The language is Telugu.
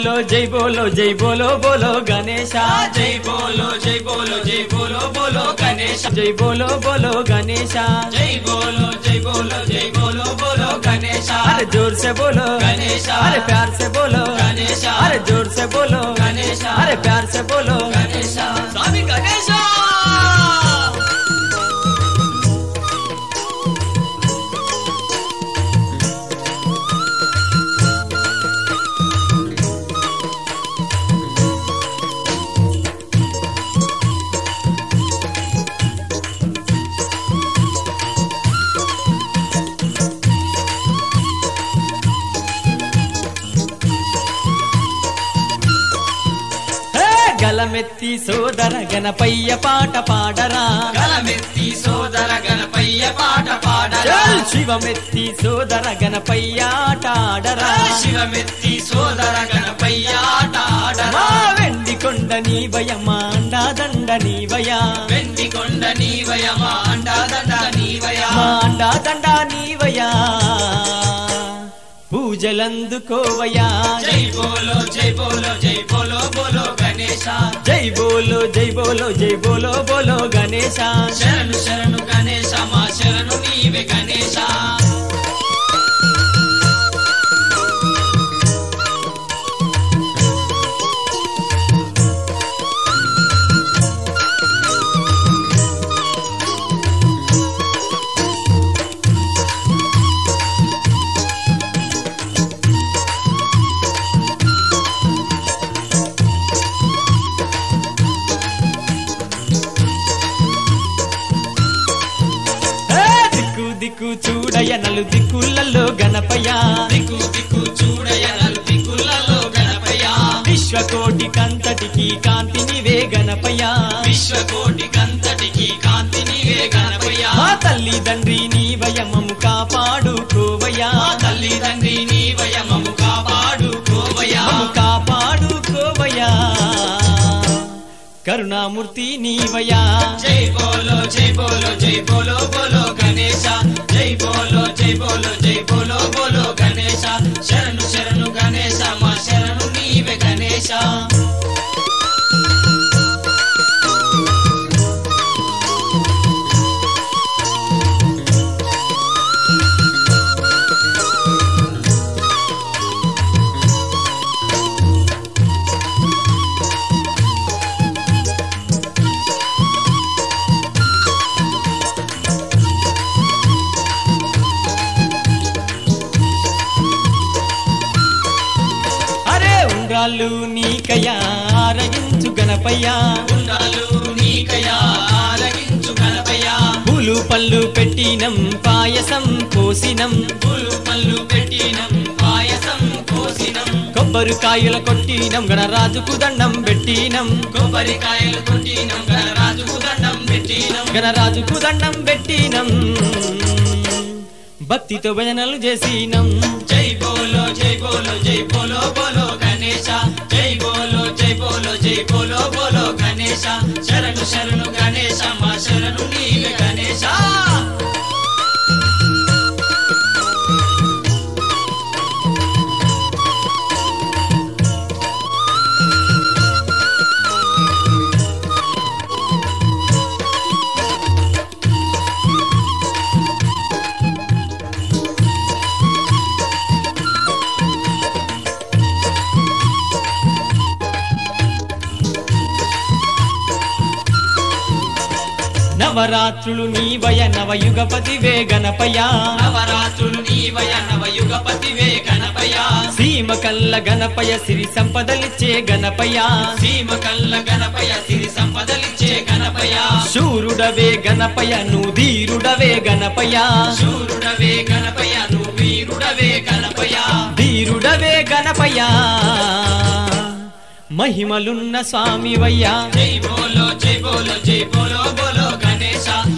బోలో జై బోలో జై బోలో బోలో గణేశ జై బోలో జై బోలో జై బోలో బోలో గణేశ జై బోలో బోలో గణేశ జై బోలో జై బోలో జై బోలో బోలో గణేశ अरे जोर से बोलो गणेशा। अरे प्यार से बोलो गणेशा। अरे जोर से बोलो गणेशा। अरे प्यार से बोलो గణేశ స్వామి గణేశ హే, గలమెత్తి సోదర గణపయ్య పాట పాడరా గలమెత్తి సోదర గణపయ్య పాట పాడరా చల్ శివమెత్తి సోదర గణపయ్య ఆట ఆడరా శివమెత్తి సోదర గణపయ్య ఆట ఆడరా మా వెండి కొండ నీవయ మా అండా దండ నీవయ వెండి కొండ నీవయ మా అండాదండ నీవయ మా అండా దండ నీవయ పూజలందుకోవయా జై బోలో జై బోలో జై బోలో బోలో గణేశ జై బోలో జై బోలో జై బోలో బోలో గణేశ శరణు శరణు గణేశ మా శరణు నీవే గణేశ ఏ, దిక్కు దిక్కు చూడయ నలు దిక్కులలో గణపయ్య దిక్కు దిక్కు చూడయ నలు దిక్కులలో గణపయ్య విశ్వకోటి కంతటికి కాంతి నివే గణపయ్య విశ్వకోటి కంతటికి కాంతి నీవే గణపయ్య మా తల్లి తండ్రి నీవయ మము కాపాడుకోవయ్యా మా తల్లి తండ్రి నీవయ మము కాపాడు కోవయ్య మము కాపాడుకోవయ్యా కరుణామూర్తి నీవయ్యా జై బోలో జై బోలో జై బోలో బోలో గణేశ జై బోలో జై బోలో జై బోలో బోలో గణేశ శరణు శరణు గణేశ మా శరణు నీవే గణేశ అరే ఉండ్రాళ్ళు నీకయ్యా ఆరగించు గణపయ్యా ఉండాలు నీకయా ఆలగించు గణపయ్య పూలు పళ్ళు పెట్టినం పాయసం పోసినం పూలు పళ్ళు పెట్టినం పాయసం కోసినం కొబ్బరికాయల కొట్టినం గణరాజుకు దండం పెట్టినం కొబ్బరికాయలు కొట్టినం గణరాజుకు దండం పెట్టినం గణరాజుకు దండం పెట్టినం భక్తితో భజనలు చేసినం జై బోలో జై బోలో జై బోలో బోలో గణేశ జై బోలో జై బోలో జై బోలో బోలో గణేశ శరణు శరణు గణేశ మా శరణు నీవే గణేశ నవరాత్రులు నీవయ నవయుగపతివే గణపయ్యా నవరాత్రులు నీవయ నవయుగపతివే గణపయ సీమ కల్ల గణపయ సిరి సంపదలిచ్చే గణపయ్యా సీమ కల్ల గణపయ సిరి సంపదలిచ్చే గణపయ శూరుడవే గణపయ నువ్వు ధీరుడవే గణపయ్యా శూరుడవే గణపయ నువ్వు వీరుడవే గణపయ ధీరుడవే గణపయ్యా మహిమలున్న స్వామివయ్యా జై బోలో జై బోలో జై బోలో బోలో గణేశ